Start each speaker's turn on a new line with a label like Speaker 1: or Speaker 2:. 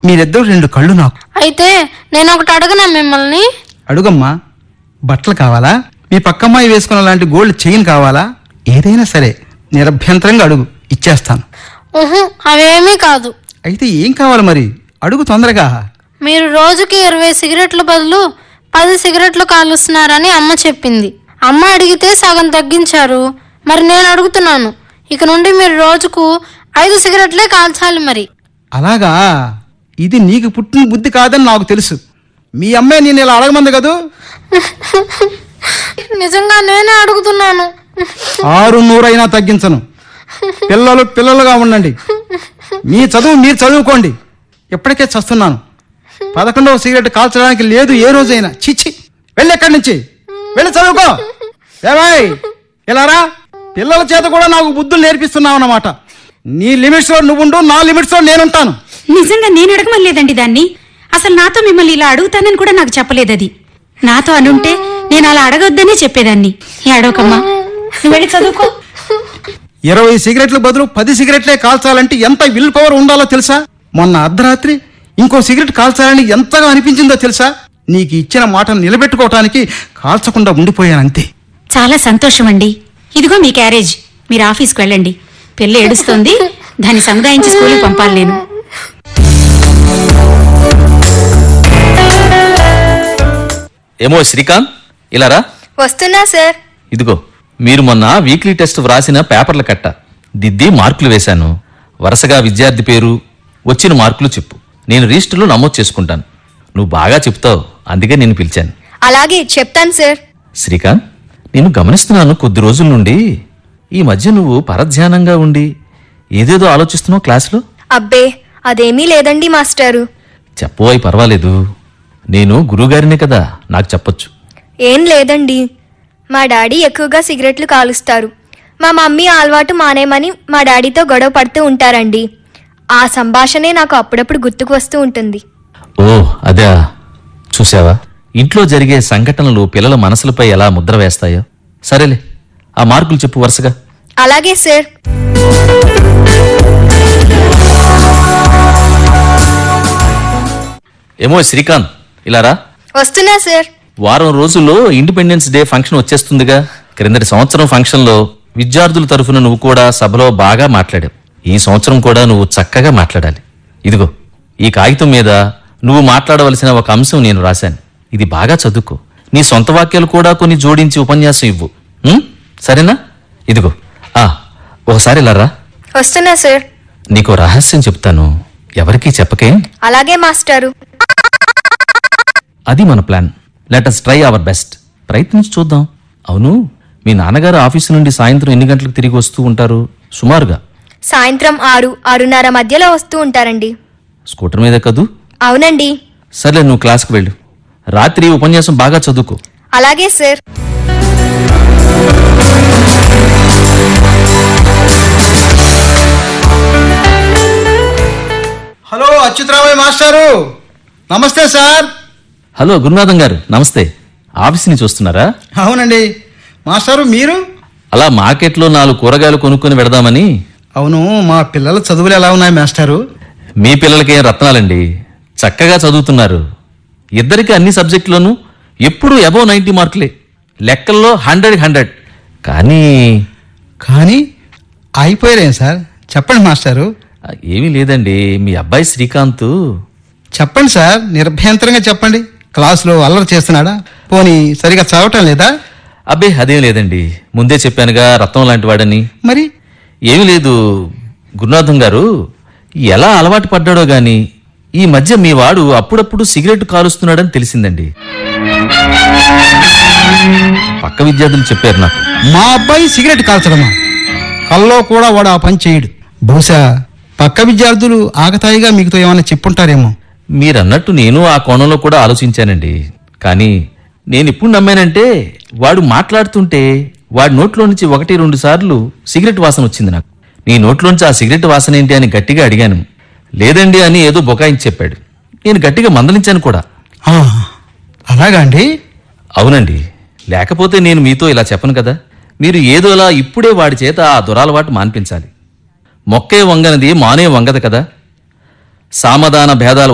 Speaker 1: మీరిద్దరు రెండు కళ్ళు నాకు
Speaker 2: అయితే నేను ఒకటి అడగనా మిమ్మల్ని
Speaker 1: అడుగమ్మా బట్టలు కావాలా మీ పక్కమ్మాయి వేసుకున్న లాంటి గోల్డ్ చైన్ కావాలా ఏదైనా సరే నిరభ్యంతరంగా అడుగు ఇచ్చేస్తాను
Speaker 2: ఉహు, అవేమీ కాదు
Speaker 1: అయితే ఏం కావాలి మరి అడుగు తొందరగా
Speaker 2: మీరు రోజుకి ఇరవై సిగరెట్ల బదులు పది సిగరెట్లు కాలుస్తున్నారని అమ్మ చెప్పింది అమ్మ అడిగితే సగం తగ్గించారు మరి నేను అడుగుతున్నాను ఇక నుండి మీరు రోజుకు ఐదు సిగరెట్లే కాల్చాలి మరి
Speaker 1: అలాగా ఇది నీకు పుట్టిన బుద్ధి కాదని నాకు తెలుసు మీ అమ్మాయి నేను ఇలా అడగమంది కదూ
Speaker 2: నిజంగా నేనే అడుగుతున్నాను
Speaker 1: ఆరు నూరైనా తగ్గించను పిల్లలు పిల్లలుగా ఉండండి మీ చదువు మీరు చదువుకోండి ఇప్పటికే చస్తున్నాను పదకొండవ సిగరెట్ కాల్చడానికి లేదు ఏ రోజైనా చిచ్చి వెళ్ళి ఎక్కడి నుంచి వెళ్ళి చదువుకో ఏమాయ్ ఇలారా పిల్లల చేత కూడా నాకు బుద్ధులు నేర్పిస్తున్నావు అన్నమాట నీ లిమిట్స్ లో నువ్వుండు నా లిమిట్స్ లో నేనుంటాను
Speaker 3: నిజంగా నేను అడగమలేదండి దాన్ని అసలు నాతో మిమ్మల్ని ఇలా అడుగుతానని కూడా నాకు చెప్పలేదు అది నాతో అనుంటే నేను అలా అడగొద్దనే చెప్పేదాన్ని ఏడవకమ్మా నువ్వు వెళ్ళి చదువుకో
Speaker 1: ఇరవై సిగరెట్ల బదులు పది సిగరెట్లే కాల్చాలంటే ఎంత విల్ పవర్ ఉండాలో తెలుసా మొన్న అర్ధరాత్రి ఇంకో సిగరెట్ కాల్చాలని ఎంతగా అనిపించిందో తెలుసా నీకు ఇచ్చిన మాటను నిలబెట్టుకోవటానికి కాల్చకుండా ఉండిపోయాను అంతే
Speaker 3: చాలా సంతోషం అండి ఇదిగో మీ క్యారేజ్ మీరు ఆఫీస్కి వెళ్ళండి పిల్ల ఏడుస్తోంది దాన్ని సముదాయించి స్కూల్కి పంపాలి నేను
Speaker 4: ఏమో శ్రీకాంత్ ఇలా రా
Speaker 5: వస్తున్నా సార్
Speaker 4: ఇదిగో మీరు మొన్న వీక్లీ టెస్ట్ వ్రాసిన పేపర్ల కట్ట దిద్ది మార్కులు వేశాను వరుసగా విద్యార్థి పేరు వచ్చిన మార్కులు చెప్పు నేను రిజిస్టర్లో నమోదు చేసుకుంటాను నువ్వు బాగా చెప్తావు అందుకే నేను పిలిచాను
Speaker 5: అలాగే చెప్తాను సార్
Speaker 4: శ్రీకాంత్ నేను గమనిస్తున్నాను కొద్ది రోజుల నుండి ఈ మధ్య నువ్వు పరధ్యానంగా ఉండి ఏదేదో ఆలోచిస్తున్నావు క్లాసులో
Speaker 5: అబ్బే అదేమీ లేదండి మాస్టారు
Speaker 4: చెప్పబోయి పర్వాలేదు నేను గురువుగారినే కదా నాకు చెప్పొచ్చు
Speaker 5: ఏం లేదండి మా డాడీ ఎక్కువగా సిగరెట్లు కాలుస్తారు మా మమ్మీ ఆ అలవాటు మానేమని మా డాడీతో గొడవ పడుతూ ఉంటారండి ఆ సంభాషణే నాకు అప్పుడప్పుడు గుర్తుకు వస్తూ ఉంటుంది
Speaker 4: ఓ అదే చూసావా ఇంట్లో జరిగే సంఘటనలు పిల్లల మనసులపై ఎలా ముద్ర వేస్తాయో సరేలే ఆ మార్కులు చెప్పు వరుసగా
Speaker 5: అలాగే సార్
Speaker 4: ఏమో శ్రీకాంత్ ఇలా రా
Speaker 5: వస్తున్నా సార్
Speaker 4: వారం రోజుల్లో ఇండిపెండెన్స్ డే ఫంక్షన్ వచ్చేస్తుందిగా క్రిందటి సంవత్సరం ఫంక్షన్లో విద్యార్థుల తరఫున నువ్వు కూడా సభలో బాగా మాట్లాడావు ఈ సంవత్సరం కూడా నువ్వు చక్కగా మాట్లాడాలి ఇదిగో ఈ కాగితం మీద నువ్వు మాట్లాడవలసిన ఒక అంశం నేను రాశాను ఇది బాగా చదువుకో నీ సొంత వాక్యాలు కూడా కొన్ని జోడించి ఉపన్యాసం ఇవ్వు ఉం? సరేనా ఇదిగో ఆ ఒకసారి ఇలా రా
Speaker 5: వస్తున్నా సార్
Speaker 4: నీకు రహస్యం చెప్తాను ఎవరికీ చెప్పకే
Speaker 5: అలాగే మాస్టారు
Speaker 4: అది మన plan let us try our best ప్రయత్నించి చూద్దాం అవును మీ నాన్నగారు ఆఫీసు నుండి సాయంత్రం ఎన్ని గంటలకు తిరిగి వస్తూ ఉంటారు సుమారుగా
Speaker 5: సాయంత్రం ఆరు ఆరున్నర మధ్యలో వస్తూ ఉంటారండి
Speaker 4: స్కూటర్ మీద కదూ
Speaker 5: అవునండి
Speaker 4: సర్లే నువ్వు క్లాస్కి వెళ్ళు రాత్రి ఉపన్యాసం బాగా చదువుకో
Speaker 5: అలాగే సార్
Speaker 1: హలో అచ్యుతరామయ్య మాస్టారు నమస్తే సార్
Speaker 4: హలో గురునాథం గారు నమస్తే ఆఫీస్ని చూస్తున్నారా
Speaker 1: అవునండి మాస్టారు మీరు
Speaker 4: అలా మార్కెట్లో నాలుగు కూరగాయలు కొనుక్కొని పెడదామని
Speaker 1: అవును మా పిల్లల చదువులు ఎలా ఉన్నాయి మాస్టారు
Speaker 4: మీ పిల్లలకేం రత్నాలండి చక్కగా చదువుతున్నారు ఇద్దరికి అన్ని సబ్జెక్టులోనూ ఎప్పుడూ అబౌవ్ నైంటీ మార్కులే లెక్కల్లో హండ్రెడ్ హండ్రెడ్ కానీ
Speaker 1: కానీ అయిపోయారేం సార్ చెప్పండి మాస్టారు
Speaker 4: ఆ, ఏమీ లేదండి మీ అబ్బాయి శ్రీకాంత్
Speaker 1: చెప్పండి సార్ నిర్భయంతరంగా చెప్పండి క్లాసులో అల్లరి చేస్తున్నాడా పోనీ సరిగా చదవటం లేదా
Speaker 4: అబ్బే అదేం లేదండి ముందే చెప్పానుగా రత్నం లాంటి వాడని
Speaker 1: మరి
Speaker 4: ఏమీ లేదు గురునాథం గారు ఎలా అలవాటు పడ్డాడో గాని ఈ మధ్య మీ వాడు అప్పుడప్పుడు సిగరెట్ కాలుస్తున్నాడని తెలిసిందండి పక్క విద్యార్థులు చెప్పారు నాకు
Speaker 1: మా అబ్బాయి సిగరెట్ కాల్చడమా కల్లో కూడా వాడు ఆ పని చేయడు బహుశా పక్క విద్యార్థులు ఆగతాయిగా మీకుతో ఏమైనా చెప్పుంటారేమో
Speaker 4: మీరన్నట్టు నేను ఆ కోణంలో కూడా ఆలోచించానండి కానీ నేను ఇప్పుడు నమ్మానంటే వాడు మాట్లాడుతుంటే వాడి నోట్లో నుంచి ఒకటి రెండు సార్లు సిగరెట్ వాసన వచ్చింది నాకు నీ నోట్లోంచి ఆ సిగరెట్ వాసన ఏంటి అని గట్టిగా అడిగాను లేదండి అని ఏదో బొకాయించి చెప్పాడు నేను గట్టిగా మందలించాను కూడా
Speaker 1: ఆ, అలాగా అండి
Speaker 4: అవునండి లేకపోతే నేను మీతో ఇలా చెప్పను కదా మీరు ఏదోలా ఇప్పుడే వాడి చేత ఆ దురాలవాటు మాన్పించాలి మొక్కే వంగనది మానే వంగదు కదా సామధాన భేదాలు